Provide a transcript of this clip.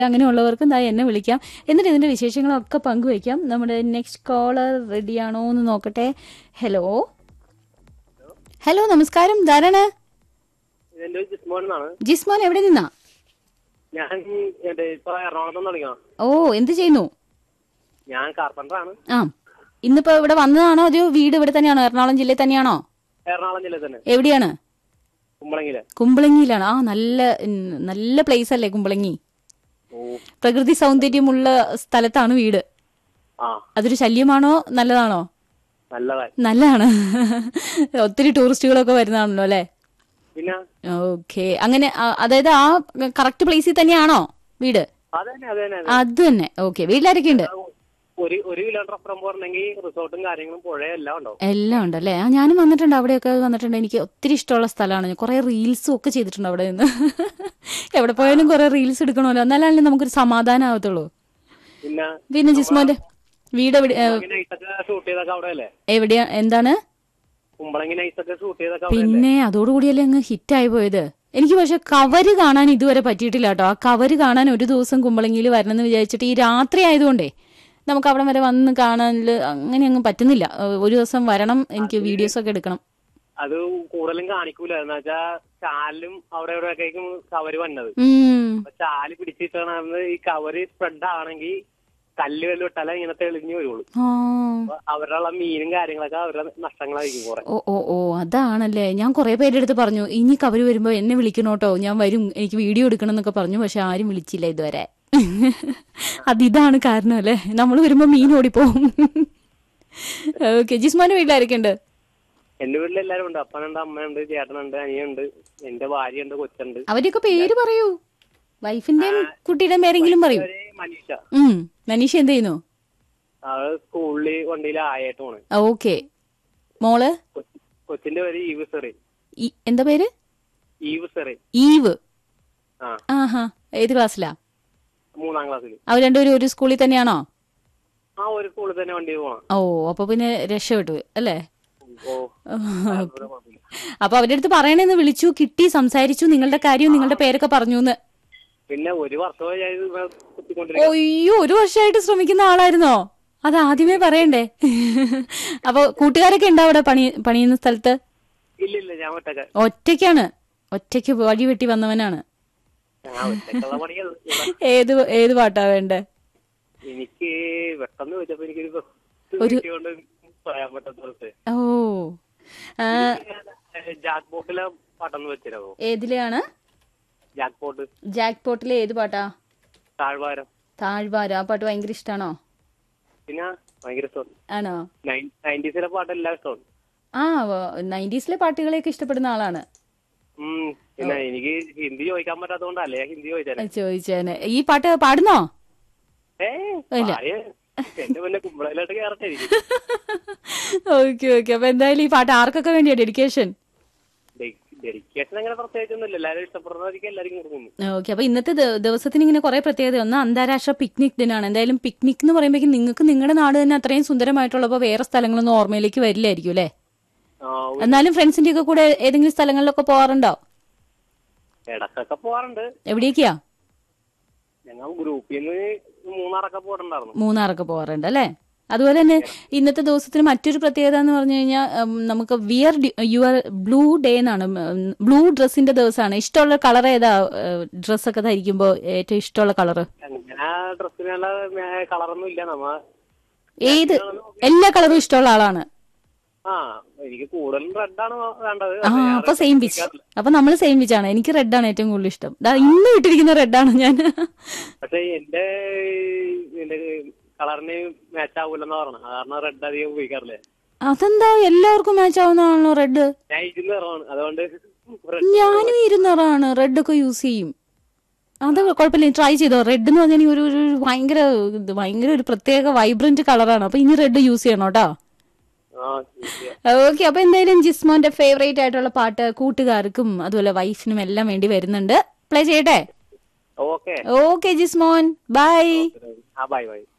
അങ്ങനെയുള്ളവർക്കും ദാ എന്നെ വിളിക്കാം എന്നിട്ട് ഇതിന്റെ വിശേഷങ്ങളൊക്കെ പങ്കുവയ്ക്കാം നമ്മുടെ നെക്സ്റ്റ് കോളർ റെഡിയാണോ എന്ന് നോക്കട്ടെ ഹലോ ഹലോ നമസ്കാരം ധാരാണ് എന്റെ ജിസ്മോൻ എന്നാണ് ജിസ്മോൻ എവിടെ നിന്നാ ഞാൻ എന്റെ ഇപ്പൊ എറണാകുളത്ത് വിളിക്കണം ഓ എന്ത് ചെയ്യുന്നു ഞാൻ കാർപ്പൻ്റർ ആണ് ആ ഇന്നിപ്പോ ഇവിടെ വന്നതാണോ അതോ വീട് ഇവിടെ തന്നെയാണോ എറണാകുളം ജില്ലയിൽ തന്നെയാണോ എറണാകുളം ജില്ലയിൽ തന്നെ എവിടെയാണ് കുമ്പളങ്ങില് കുമ്പളങ്ങിയിലാണ് ആ നല്ല ഉം, നല്ല പ്ലേസ് അല്ലേ കുമ്പളങ്ങി ഓ പ്രകൃതി സൗന്ദര്യമുള്ള സ്ഥലത്താണ് വീട് ആ അതൊരു ശല്യമാണോ നല്ലതാണോ നല്ലതായി നല്ലതാണ് ഒത്തിരി ടൂറിസ്റ്റുകളൊക്കെ വരുന്നതാണല്ലോ അല്ലേ പിന്നെ ഓക്കെ അങ്ങനെ ആ, അതായത് ആ കറക്റ്റ് പ്ലേസിൽ തന്നെയാണോ വീട് അത് തന്നെ അത് തന്നെ അത് അത് തന്നെ ഓക്കെ വീട്ടിലാരൊക്കെ ഉണ്ട് ഒരു ഒരു കിലോമീറ്റർ അപ്പുറം പോരണമെങ്കിൽ റിസോർട്ടും കാര്യങ്ങളും പുഴയും എല്ലാം ഉണ്ടാവും എല്ലാം ഉണ്ടല്ലേ ആ ഞാനും വന്നിട്ടുണ്ട് അവിടെയൊക്കെ വന്നിട്ടുണ്ട് എനിക്ക് ഒത്തിരി ഇഷ്ടമുള്ള സ്ഥലമാണ് കുറെ റീൽസും ഒക്കെ ചെയ്തിട്ടുണ്ട് അവിടെ നിന്ന് എവിടെ പോയാലും കുറെ റീൽസ് എടുക്കണമല്ലോ എന്നാലല്ലേ നമുക്കൊരു സമാധാനം ആവത്തുള്ളൂ പിന്നെ പിന്നെ ജിസ്മോന്റെ വീട് എവിടെ ഏ, കുമ്പളങ്ങി നൈസൊക്കെ ഷൂട്ട് ചെയ്തൊക്കെ അവിടെ അല്ലേ എവിടെയാ എന്താണ് കുമ്പളങ്ങി നൈസൊക്കെ ഷൂട്ട് ചെയ്തൊക്കെ അവിടെ പിന്നെ അതോടുകൂടിയല്ലേ അങ്ങ് ഹിറ്റായി പോയത് എനിക്ക് പക്ഷെ കവര് കാണാൻ ഇതുവരെ പറ്റിയിട്ടില്ല കേട്ടോ ആ കവര് കാണാൻ ഒരു ദിവസം കുമ്പളങ്ങിയിൽ വരണമെന്ന് വിചാരിച്ചിട്ട് ഈ രാത്രി ആയതുകൊണ്ടേ നമുക്ക് അവിടെ വരെ വന്ന് കാണാൻ അങ്ങനെ അങ്ങ് പറ്റുന്നില്ല ഏഹ് ഒരു ദിവസം വരണം എനിക്ക് വീഡിയോസ് ഒക്കെ എടുക്കണം അത് കൂടുതലും കാണിക്കൂല എന്ന് വെച്ചാ ചാലും അവിടെ ഇവിടെ ഒക്കെ കവര് വന്നത് ഉം. അപ്പൊ ചാല് പിടിച്ചിട്ടാണ് ഈ കവര് സ്പ്രെഡ് ആണെങ്കിൽ കല്ല് വല്ല ഇട്ടാലേ ഇങ്ങനെ തെളിഞ്ഞു വരുള്ളൂ ആ. അപ്പൊ അവരുടെ ഉള്ള മീനും കാര്യങ്ങളൊക്കെ അവരുടെ നഷ്ടങ്ങളായിരിക്കും കുറെ ഓ ഓ ഓ അതാണല്ലേ ഞാൻ കുറെ പേരുടെ അടുത്ത് പറഞ്ഞു ഇനി കവര് വരുമ്പോ എന്നെ വിളിക്കണോട്ടോ ഞാൻ വരും എനിക്ക് വീഡിയോ എടുക്കണം എന്നൊക്കെ പറഞ്ഞു പക്ഷെ ആരും വിളിച്ചില്ല ഇതുവരെ അതിതാണ് കാരണം അല്ലേ നമ്മൾ വരുമ്പോ മീൻ ഓടിപ്പോവും ഓക്കെ ജിസ്മാന്റെ വീട്ടിലാരൊക്കെ ഉണ്ട് എന്റെ വീട്ടിൽ എല്ലാരും ഉണ്ട് അപ്പനുണ്ട് അമ്മയുണ്ട് ചേട്ടനുണ്ട് അനിയുണ്ട് എന്റെ ഭാര്യയുണ്ട് കൊച്ചുണ്ട് അവരുടെയൊക്കെ പേര് പറയൂ വൈഫിന്റെയും കുട്ടിയുടെയും പേരെങ്കിലും പറയൂ ഒരു മനീഷ ഉം മനീഷ എന്ത് ചെയ്യുന്നു അവള് സ്കൂളില് വണ്ടിയിൽ ആയിട്ട് പോണ് ഓക്കെ മോള് കൊച്ചി- കൊച്ചിന്റെ പേര് ഈവ് സെറി ഈ- എന്താ പേര് ഈവ് സെറി ഈവ് ആ ആഹാ ഏത് ക്ലാസ്സിലാ മൂന്നാം ക്ലാസ്സിൽ അവർ രണ്ടുപേരും ഒരു സ്കൂളിൽ തന്നെയാണോ ആ ഒരു സ്കൂളിൽ തന്നെ വണ്ടിയിൽ പോണം ഓ അപ്പൊ പിന്നെ രക്ഷപ്പെട്ടു അല്ലേ ഓ ദൂരെ കുഴപ്പമില്ല. അപ്പൊ അവരുടെ അടുത്ത് പറയണെന്ന് വിളിച്ചു കിട്ടി സംസാരിച്ചു നിങ്ങളുടെ കാര്യവും നിങ്ങളുടെ പേരൊക്കെ പറഞ്ഞു എന്ന് പിന്നെ ഒരു വർഷമായി ഞാൻ ഇത് ഇവിടെ കുത്തിക്കൊണ്ടിരിക്കും ഒയ്യോ ഒരു വർഷമായിട്ട് ശ്രമിക്കുന്ന ആളായിരുന്നോ അത് ആദ്യമേ പറയണ്ടേ അപ്പൊ കൂട്ടുകാരൊക്കെ ഉണ്ടോ അവിടെ പണി പണിയുന്ന സ്ഥലത്ത് ഇല്ല ഇല്ല ഞാൻ ഒറ്റക്ക ഒറ്റയ്ക്കാണ് ഒറ്റയ്ക്ക് വഴി വെട്ടി വന്നവനാണ് ഞാൻ ഒറ്റക്കുള്ള പണികൾ ഏത് ഏത് പാട്ടാ വേണ്ടേ എനിക്ക് പെട്ടെന്ന് വെച്ചപ്പോ എനിക്കൊരു ഒരു- കൊണ്ട് പറയാൻ പറ്റാത്ത ഓ ആ, ജാക്ക് ബോട്ടിലെ പാട്ടൊന്ന് വെച്ചിരാവോ ഏതിലെയാണ് ജാക്ക് ബോട്ട് ജാക്ക് പോട്ടിലെ ഏത് പാട്ടാ താഴ്വാരം താഴ്വാര ആ പാട്ട് ഭയങ്കര ഇഷ്ടാണോ പിന്നെ ഭയങ്കര ഇഷ്ടമാണ് ആണോ നയൻറ്റീസിലെ പാട്ട് എല്ലാം ഇഷ്ടമാണ് ആ നയൻറ്റീസിലെ പാട്ടുകളെയൊക്കെ ഇഷ്ടപ്പെടുന്ന ആളാണ് ഉം പിന്നെ എനിക്ക് ഹിന്ദി ചോദിക്കാൻ പറ്റാത്തതുകൊണ്ടല്ലേ ഞാൻ ഹിന്ദി ചോദിച്ചാലേ ചോദിച്ചേനെ ഈ പാട്ട് പാടുന്നോ ഏ ഇല്ല. ഭാര്യ എന്റെ പിന്നെ കുമ്പളയിലോട്ട് കയറട്ടെ എനിക്ക് ഓക്കെ ഓക്കെ അപ്പൊ എന്തായാലും ഈ പാട്ട് ആർക്കൊക്കെ വേണ്ടിയാ ഡെഡിക്കേഷൻ ഡെഡിക്കേഷൻ അങ്ങനെ പ്രത്യേകിച്ചൊന്നുമില്ല എല്ലാവരും ഇഷ്ടപ്പെടുന്നവർക്ക് എല്ലാവർക്കും കൊടുക്കുന്നു ഓക്കെ അപ്പൊ ഇന്നത്തെ ദ- ദിവസത്തിന് ഇങ്ങനെ കുറെ പ്രത്യേകത ഒന്ന് അന്താരാഷ്ട്ര പിക്നിക് ദിനാണ് എന്തായാലും പിക്നിക് എന്ന് പറയുമ്പോഴേക്കും നിങ്ങൾക്ക് നിങ്ങളുടെ നാട് തന്നെ അത്രയും സുന്ദരമായിട്ടുള്ളപ്പോൾ വേറെ സ്ഥലങ്ങളൊന്നും ഓർമ്മയിലേക്ക് വരില്ലായിരിക്കും അല്ലേ ആ, എന്നാലും ഫ്രണ്ട്സിന്റെ ഒക്കെ കൂടെ ഏതെങ്കിലും സ്ഥലങ്ങളിലൊക്കെ പോകാറുണ്ടോ ഇടക്കൊക്കെ പോവാറുണ്ട് എവിടേക്കാ ഞങ്ങൾ ഗ്രൂപ്പിൽ നിന്ന് മൂന്നാറൊക്കെ പോയിട്ടുണ്ടായിരുന്നു മൂന്നാറൊക്കെ പോകാറുണ്ട് അല്ലേ അതുപോലെ തന്നെ ഇന്നത്തെ ദിവസത്തിന് മറ്റൊരു പ്രത്യേകത എന്ന് പറഞ്ഞു കഴിഞ്ഞാൽ ഉം, നമുക്ക് വിയർ യുവർ ബ്ലൂ ഡേ എന്നാണ് ബ്ലൂ ഡ്രസ്സിന്റെ ദിവസമാണ് ഇഷ്ടമുള്ള കളർ ഏതാ ഡ്രസ്സൊക്കെ ധരിക്കുമ്പോൾ ഏറ്റവും ഇഷ്ടമുള്ള കളറ് അങ്ങനെ ഡ്രസ്സിനുള്ള കളറൊന്നും ഇല്ല നമ്മ ഏത് എല്ലാ കളറും ഇഷ്ടമുള്ള ആളാണ് ആ എനിക്ക് കൂടുതലും റെഡാണ് വേണ്ടത് ആ പക്ഷേ ഞാൻ അപ്പൊ red സെയിം പിച്ച് ഉപയോഗിക്കാറില്ല. അപ്പൊ നമ്മൾ സെയിം പിച്ച് ആണ് എനിക്ക് റെഡ് ആണ് ഏറ്റവും കൂടുതൽ ഇഷ്ടം ദാ ഇന്ന് ഇട്ടിരിക്കുന്ന റെഡ് ആണ് ഞാൻ പക്ഷെ എന്റെ എന്റെ കളറിന് മാച്ച് ആവൂലെന്ന് പറഞ്ഞത് കാരണം റെഡ് അധികം ഉപയോഗിക്കാറില്ല അതെന്താ എല്ലാവർക്കും മാച്ച് ആവുന്നതാണല്ലോ റെഡ് ഞാൻ ഇരുന്ന് നിറമാണ് അതുകൊണ്ട് red ഞാനും ഇരുന്നറാണ് റെഡ് ഒക്കെ യൂസ് ചെയ്യും അത് കുഴപ്പമില്ല ട്രൈ ചെയ്തോ റെഡ് എന്ന് പറഞ്ഞാൽ ഒരു ഒരു ഭയങ്കര ഇത് ഭയങ്കര ഒരു പ്രത്യേക വൈബ്രന്റ് കളറാണ് അപ്പൊ ഇനി റെഡ് യൂസ് ചെയ്യണം കേട്ടോ ആ ശരിയാ. ഓക്കെ അപ്പൊ എന്തായാലും ജിസ്മോന്റെ ഫേവറേറ്റ് ആയിട്ടുള്ള പാട്ട് കൂട്ടുകാർക്കും അതുപോലെ വൈഫിനും എല്ലാം വേണ്ടി വരുന്നുണ്ട് പ്ലേ ചെയ്യട്ടെ ഓക്കെ ഓക്കെ ജിസ്മോൻ ബൈ ആ ബൈ ബൈ